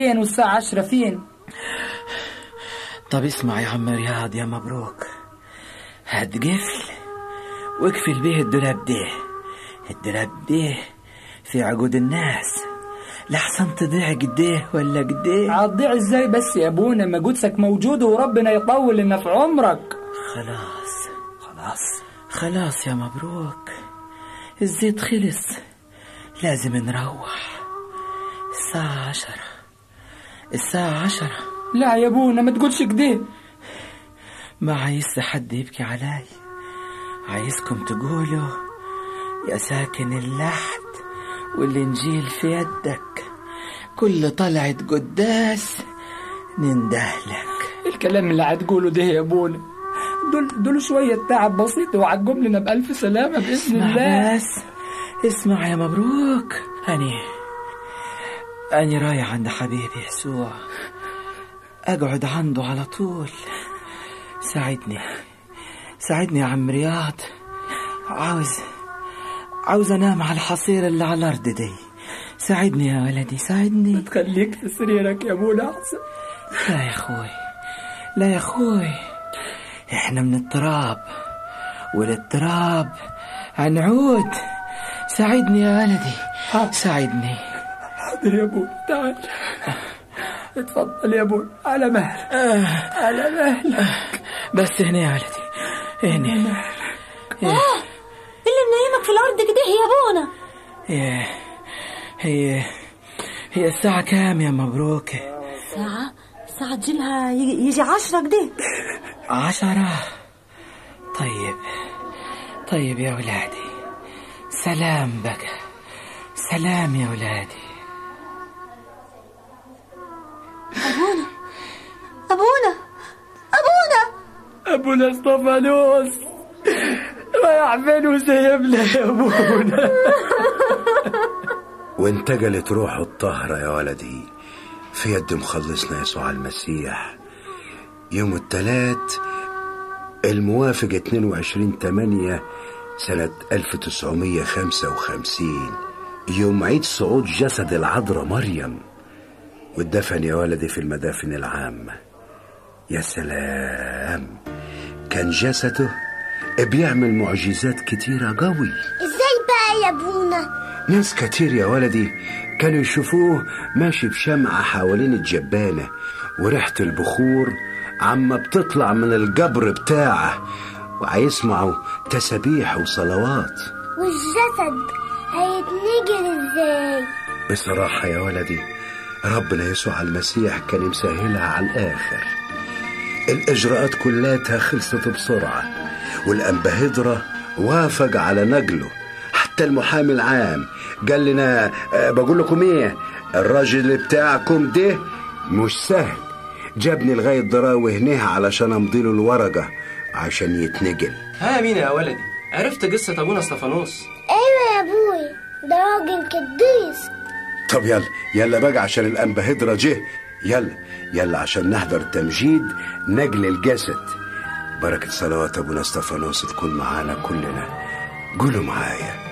فين والساعة عشرة فين طب اسمع يا عم رياض يا مبروك هات قفل واقفل بيه الدولاب ده الدولاب ده في عقود الناس لحسن تضيع قديه ولا قديه هتضيع ازاي بس يا ابونا ما قدسك موجود وربنا يطول لنا في عمرك خلاص خلاص خلاص يا مبروك الزيت خلص لازم نروح الساعة عشرة الساعة عشرة لا يا ابونا ما تقولش كده ما عايز حد يبكي علي عايزكم تقولوا يا ساكن اللحد والإنجيل في يدك كل طلعة قداس نندهلك الكلام اللي هتقوله ده يا ابونا دول دول شوية تعب بسيط وعجب لنا بألف سلامة بإذن اسمع الله بس اسمع يا مبروك أني أني رايح عند حبيبي يسوع أقعد عنده على طول ساعدني ساعدني يا عم رياض عاوز عاوز أنام على الحصير اللي على الأرض دي ساعدني يا ولدي ساعدني تخليك في سريرك يا ابونا أحسن لا يا أخوي لا يا أخوي إحنا من التراب وللتراب هنعود ساعدني يا ولدي ساعدني حاضر يا ابونا تعال اتفضل يا ابونا على مهلك على مهلك بس هنا يا ولدي هنا آه اللي منيمك في الأرض كده يا أبونا هي هي هي الساعة كام يا مبروك ساعة ساعة جيلها يجي, يجي عشرة كده عشرة طيب طيب يا ولادي سلام بقى سلام يا ولادي أبونا أبونا أبونا ابونا اسطفانوس رايح فين وسايبنا يا ابونا وانتقلت روحه الطاهرة يا ولدي في يد مخلصنا يسوع المسيح يوم الثلاث الموافق 22 8 سنة 1955 يوم عيد صعود جسد العذراء مريم واتدفن يا ولدي في المدافن العامة يا سلام كان جسده بيعمل معجزات كتيرة قوي ازاي بقى يا ابونا ناس كتير يا ولدي كانوا يشوفوه ماشي بشمعة حوالين الجبانة وريحة البخور عما بتطلع من القبر بتاعه وهيسمعوا تسابيح وصلوات والجسد هيتنجر ازاي بصراحة يا ولدي ربنا يسوع المسيح كان مسهلها على الآخر الإجراءات كلها خلصت بسرعة والأنبهدرة وافق على نقله حتى المحامي العام قال لنا آه، بقول لكم ايه الراجل بتاعكم ده مش سهل جابني لغاية ضراوي هنا علشان امضي له الورقة عشان يتنقل ها مين يا ولدي عرفت قصة أبونا استفانوس ايوه يا ابوي ده راجل قديس طب يلا يلا بقى عشان الأنبهدرة جه يلا يلا عشان نحضر تمجيد نقل الجسد بركة صلوات أبونا استفانوس تكون معانا كلنا قولوا معايا